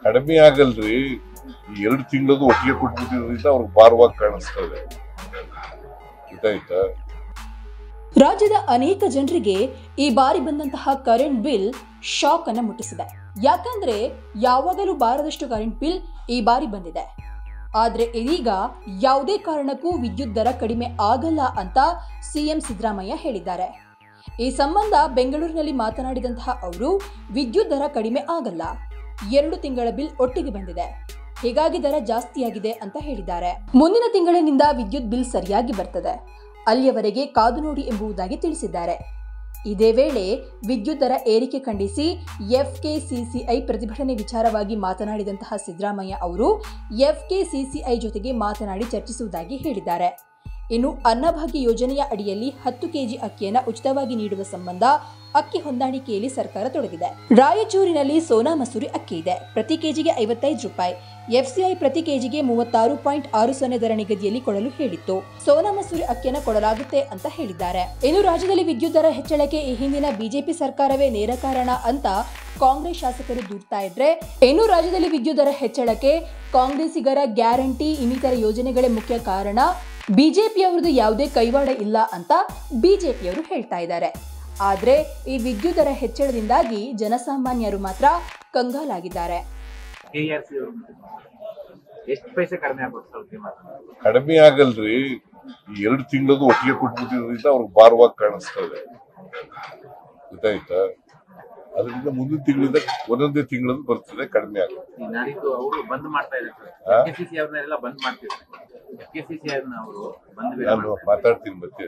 ಕಡಿಮೆ ಆಗಲ್ರಿ ಈ ಎರಡು ತಿಂಗಳದು ಒಟ್ಟಿಗೆ ಕೊಟ್ಬಿಟ್ಟಿರೋದ್ರಿಂದ ಅವ್ರಿಗೆ ಭಾರವಾಗಿ ಕಾಣಿಸ್ತಾ ಇದೆ ಗೊತ್ತಾಯ್ತಾ ರಾಜ್ಯದ ಅನೇಕ ಜನರಿಗೆ ಈ ಬಾರಿ ಬಂದಂತಹ ಕರೆಂಟ್ ಬಿಲ್ ಶಾಕ್ ಅನ್ನ ಮುಟ್ಟಿಸಿದೆ ಯಾಕಂದ್ರೆ ಯಾವಾಗಲೂ ಬಾರದಷ್ಟು ಕರೆಂಟ್ ಬಿಲ್ ಈ ಬಾರಿ ಬಂದಿದೆ ಆದ್ರೆ ಇದೀಗ ಯಾವುದೇ ಕಾರಣಕ್ಕೂ ವಿದ್ಯುತ್ ದರ ಕಡಿಮೆ ಆಗಲ್ಲ ಅಂತ ಸಿಎಂ ಸಿದ್ದರಾಮಯ್ಯ ಹೇಳಿದ್ದಾರೆ ಈ ಸಂಬಂಧ ಬೆಂಗಳೂರಿನಲ್ಲಿ ಮಾತನಾಡಿದಂತಹ ಅವರು ವಿದ್ಯುತ್ ದರ ಕಡಿಮೆ ಆಗಲ್ಲ ಎರಡು ತಿಂಗಳ ಬಿಲ್ ಒಟ್ಟಿಗೆ ಬಂದಿದೆ ಹೀಗಾಗಿ ದರ ಜಾಸ್ತಿಯಾಗಿದೆ ಅಂತ ಹೇಳಿದ್ದಾರೆ ಮುಂದಿನ ತಿಂಗಳಿನಿಂದ ವಿದ್ಯುತ್ ಬಿಲ್ ಸರಿಯಾಗಿ ಬರ್ತದೆ ಅಲ್ಲಿಯವರೆಗೆ ಕಾದು ನೋಡಿ ಎಂಬುದಾಗಿ ತಿಳಿಸಿದ್ದಾರೆ ಇದೇ ವೇಳೆ ವಿದ್ಯುತ್ ದರ ಏರಿಕೆ ಖಂಡಿಸಿ ಎಫ್ಕೆಸಿಸಿಐ ಪ್ರತಿಭಟನೆ ವಿಚಾರವಾಗಿ ಮಾತನಾಡಿದಂತಹ ಸಿದ್ದರಾಮಯ್ಯ ಅವರು ಎಫ್ಕೆಸಿಸಿಐ ಜೊತೆಗೆ ಮಾತನಾಡಿ ಚರ್ಚಿಸುವುದಾಗಿ ಹೇಳಿದ್ದಾರೆ ಇನ್ನು ಅನ್ನಭಾಗ್ಯ ಯೋಜನೆಯ ಅಡಿಯಲ್ಲಿ ಹತ್ತು ಕೆಜಿ ಅಕ್ಕಿಯನ್ನು ಉಚಿತವಾಗಿ ನೀಡುವ ಸಂಬಂಧ ಅಕ್ಕಿ ಹೊಂದಾಣಿಕೆಯಲ್ಲಿ ಸರ್ಕಾರ ತೊಡಗಿದೆ ರಾಯಚೂರಿನಲ್ಲಿ ಸೋನಾ ಮಸೂರಿ ಅಕ್ಕಿ ಇದೆ ಪ್ರತಿ ಕೆಜಿಗೆ ಐವತ್ತೈದು ರೂಪಾಯಿ ಎಫ್ಸಿಐ ಪ್ರತಿ ಕೆಜಿಗೆ ಮೂವತ್ತಾರು ಪಾಯಿಂಟ್ ಆರು ಸೊನ್ನೆ ದರ ನಿಗದಿಯಲ್ಲಿ ಕೊಡಲು ಹೇಳಿತ್ತು ಸೋನಾ ಮಸೂರಿ ಅಕ್ಕಿಯನ್ನು ಕೊಡಲಾಗುತ್ತೆ ಅಂತ ಹೇಳಿದ್ದಾರೆ ಇನ್ನು ರಾಜ್ಯದಲ್ಲಿ ವಿದ್ಯುತ್ ದರ ಹೆಚ್ಚಳಕ್ಕೆ ಈ ಹಿಂದಿನ ಬಿಜೆಪಿ ಸರ್ಕಾರವೇ ನೇರ ಕಾರಣ ಅಂತ ಕಾಂಗ್ರೆಸ್ ಶಾಸಕರು ದೂರ್ತಾ ಇದ್ರೆ ಇನ್ನು ರಾಜ್ಯದಲ್ಲಿ ವಿದ್ಯುತ್ ದರ ಹೆಚ್ಚಳಕ್ಕೆ ಕಾಂಗ್ರೆಸ್ಸಿಗರ ಗ್ಯಾರಂಟಿ ಇನ್ನಿತರ ಯೋಜನೆಗಳೇ ಮುಖ್ಯ ಕಾರಣ ಬಿಜೆಪಿಯವರದು ಯಾವುದೇ ಕೈವಾಡ ಇಲ್ಲ ಅಂತ ಬಿಜೆಪಿಯವರು ಹೇಳ್ತಾ ಇದ್ದಾರೆ ಆದ್ರೆ ಈ ವಿದ್ಯುತ್ ದರ ಹೆಚ್ಚಳದಿಂದಾಗಿ ಜನಸಾಮಾನ್ಯರು ಮಾತ್ರ ಕಂಗಾಲಾಗಿದ್ದಾರೆ ಕೆ ಆರ್ ಸಿ ಎಷ್ಟು ಪೈಸೆ ಕಡಿಮೆ ಆಗ್ಬೋದು ಸರ್ ಉದ್ಯಮ ಕಡಿಮೆ ಆಗಲ್ರಿ ಈ ಎರಡು ತಿಂಗಳದು ಒಟ್ಟಿಗೆ ಕೊಟ್ಬಿಟ್ಟಿರೋದ್ರಿಂದ ಅವ್ರಿಗೆ ಭಾರವಾಗಿ ಕಾಣಿಸ್ತಾ ಇದೆ ಗೊತ್ತಾಯ್ತಾ ಅದರಿಂದ ಮುಂದಿನ ತಿಂಗಳಿಂದ ಒಂದೊಂದೇ ತಿಂಗಳದು ಬರ್ತದೆ ಕಡಿಮೆ ಆಗುತ್ತೆ ಈ ನಾಡಿದ್ದು ಅವರು ಬಂದ್ ಮಾಡ್ತಾ ಇದ್ದಾರೆ ಹಾ? ಎಫ್ ಕೆ ಸಿ ಸಿ ಅವ್ರನ್ನೆಲ್ಲ ಬಂದ್ ಮಾಡ್ತಿದ್ದಾರೆ ಎಫ್ ಕೆ ಸಿ ಸಿ ಅವ್ರನ್ನ ಅವರು ಬಂದ್ ಬೇಡ ನಾನು ಮಾತಾಡ್ತೀನಿ ಮತ್ತೆ